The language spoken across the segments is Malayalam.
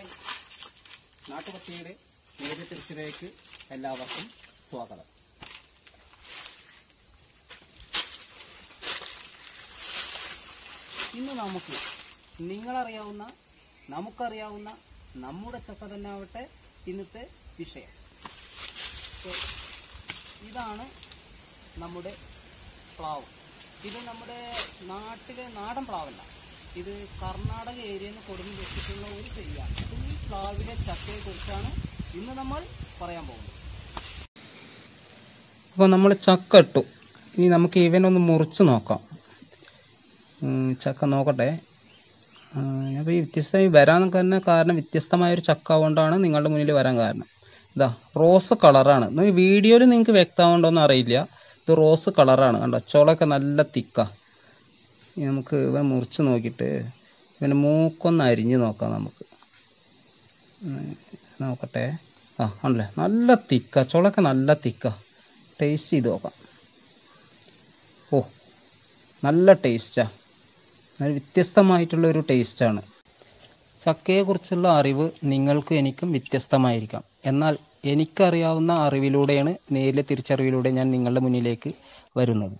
ഹായ് നാട്ടുപത്തിയുടെ നേരെ തിരിച്ചിലേക്ക് എല്ലാവർക്കും സ്വാഗതം ഇന്ന് നമുക്ക് നിങ്ങളറിയാവുന്ന നമുക്കറിയാവുന്ന നമ്മുടെ ചക്ക തന്നെ ആവട്ടെ ഇന്നത്തെ വിഷയം So, ഇതാണ് നമ്മുടെ പ്ലാവ് ഇത് നമ്മുടെ നാട്ടിലെ നാടൻ പ്ലാവല്ല ഇത് കർണാടക ഏരിയയിൽ നിന്ന് കൊടുന്ന് വെച്ചിട്ടുള്ള ഒരു ചെടിയാണ് അപ്പോൾ ഈ പ്ലാവിലെ ചക്കയെ കുറിച്ചാണ് ഇന്ന് നമ്മൾ പറയാൻ പോകുന്നത് അപ്പോൾ നമ്മൾ ചക്ക ഇട്ടു ഇനി നമുക്ക് ഇവനൊന്ന് മുറിച്ച് നോക്കാം ഉം, ചക്ക നോക്കട്ടെ അപ്പോൾ ഈ വ്യത്യസ്തമായി വരാൻ തന്നെ കാരണം വ്യത്യസ്തമായൊരു ചക്ക കൊണ്ടാണ് നിങ്ങളുടെ മുന്നിൽ വരാൻ കാരണം ഇതാ റോസ് കളറാണ് വീഡിയോയിൽ നിങ്ങൾക്ക് വ്യക്തമാണ്ടോന്ന് അറിയില്ല ഇത് റോസ് കളറാണ് കണ്ടോ ചുളയൊക്കെ നല്ല തിക്ക ഇനി നമുക്ക് ഇവൻ മുറിച്ച് നോക്കിയിട്ട് ഇവൻ്റെ മൂക്കൊന്ന് അരിഞ്ഞ് നോക്കാം നമുക്ക് ഉം, നോക്കട്ടെ ആ ആണല്ലേ നല്ല തിക്ക ചുളയൊക്കെ നല്ല തിക്ക ടേസ്റ്റ് ചെയ്ത് നോക്കാം ഓ നല്ല ടേസ്റ്റാ നല്ല വ്യത്യസ്തമായിട്ടുള്ള ഒരു ടേസ്റ്റാണ് ചക്കയെക്കുറിച്ചുള്ള അറിവ് നിങ്ങൾക്കും എനിക്കും വ്യത്യസ്തമായിരിക്കാം എന്നാൽ എനിക്കറിയാവുന്ന അറിവിലൂടെയാണ് നേരിലെ തിരിച്ചറിവിലൂടെ ഞാൻ നിങ്ങളുടെ മുന്നിലേക്ക് വരുന്നത്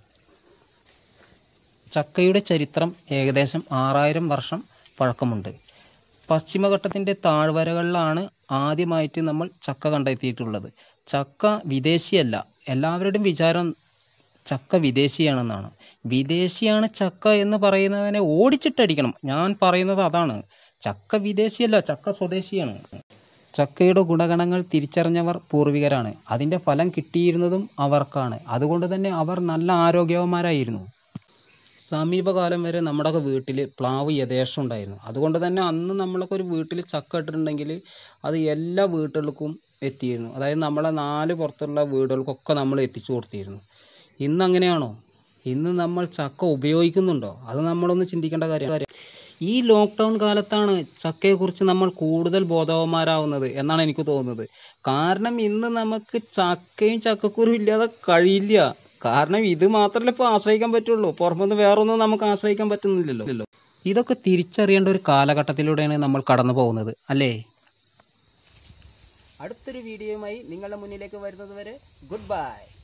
ചക്കയുടെ ചരിത്രം ഏകദേശം ആറായിരം വർഷം പഴക്കമുണ്ട് പശ്ചിമഘട്ടത്തിൻ്റെ താഴ്വരകളിലാണ് ആദ്യമായിട്ട് നമ്മൾ ചക്ക കണ്ടെത്തിയിട്ടുള്ളത് ചക്ക വിദേശിയല്ല എല്ലാവരുടെയും വിചാരം ചക്ക വിദേശിയാണെന്നാണ് വിദേശിയാണ് ചക്ക എന്ന് പറയുന്നവനെ ഓടിച്ചിട്ടടിക്കണം ഞാൻ പറയുന്നത് അതാണ് ചക്ക വിദേശിയല്ല ചക്ക സ്വദേശിയാണ് ചക്കയുടെ ഗുണഗണങ്ങൾ തിരിച്ചറിഞ്ഞവർ പൂർവികരാണ് അതിൻ്റെ ഫലം കിട്ടിയിരുന്നതും അവർക്കാണ് അതുകൊണ്ട് തന്നെ അവർ നല്ല ആരോഗ്യവന്മാരായിരുന്നു സമീപകാലം വരെ നമ്മുടെയൊക്കെ വീട്ടിൽ പ്ലാവ് യഥേഷ്ടം ഉണ്ടായിരുന്നു അതുകൊണ്ട് തന്നെ അന്ന് നമ്മളൊക്കെ ഒരു വീട്ടിൽ ചക്ക ഇട്ടിട്ടുണ്ടെങ്കിൽ അത് എല്ലാ വീട്ടുകൾക്കും എത്തിയിരുന്നു അതായത് നമ്മളെ നാല് പുറത്തുള്ള വീടുകൾക്കൊക്കെ നമ്മൾ എത്തിച്ചു കൊടുത്തിരുന്നു ഇന്ന് അങ്ങനെയാണോ ഇന്ന് നമ്മൾ ചക്ക ഉപയോഗിക്കുന്നുണ്ടോ അത് നമ്മളൊന്ന് ചിന്തിക്കേണ്ട കാര്യം ഈ ലോക്ക്ഡൗൺ കാലത്താണ് ചക്കയെക്കുറിച്ച് നമ്മൾ കൂടുതൽ ബോധവാന്മാരാവുന്നത് എന്നാണ് എനിക്ക് തോന്നുന്നത് കാരണം ഇന്ന് നമുക്ക് ചക്കയും ചക്കക്കുരും ഇല്ലാതെ കഴിയില്ല കാരണം ഇത് മാത്രമല്ല ഇപ്പോൾ ആശ്രയിക്കാൻ പറ്റുള്ളൂ പുറമൊന്നും വേറൊന്നും നമുക്ക് ആശ്രയിക്കാൻ പറ്റുന്നില്ലല്ലോ ഇതൊക്കെ തിരിച്ചറിയേണ്ട ഒരു കാലഘട്ടത്തിലൂടെയാണ് നമ്മൾ കടന്നു പോകുന്നത് അല്ലേ അടുത്തൊരു വീഡിയോയുമായി നിങ്ങളുടെ മുന്നിലേക്ക് വരുന്നത് വരെ ഗുഡ് ബൈ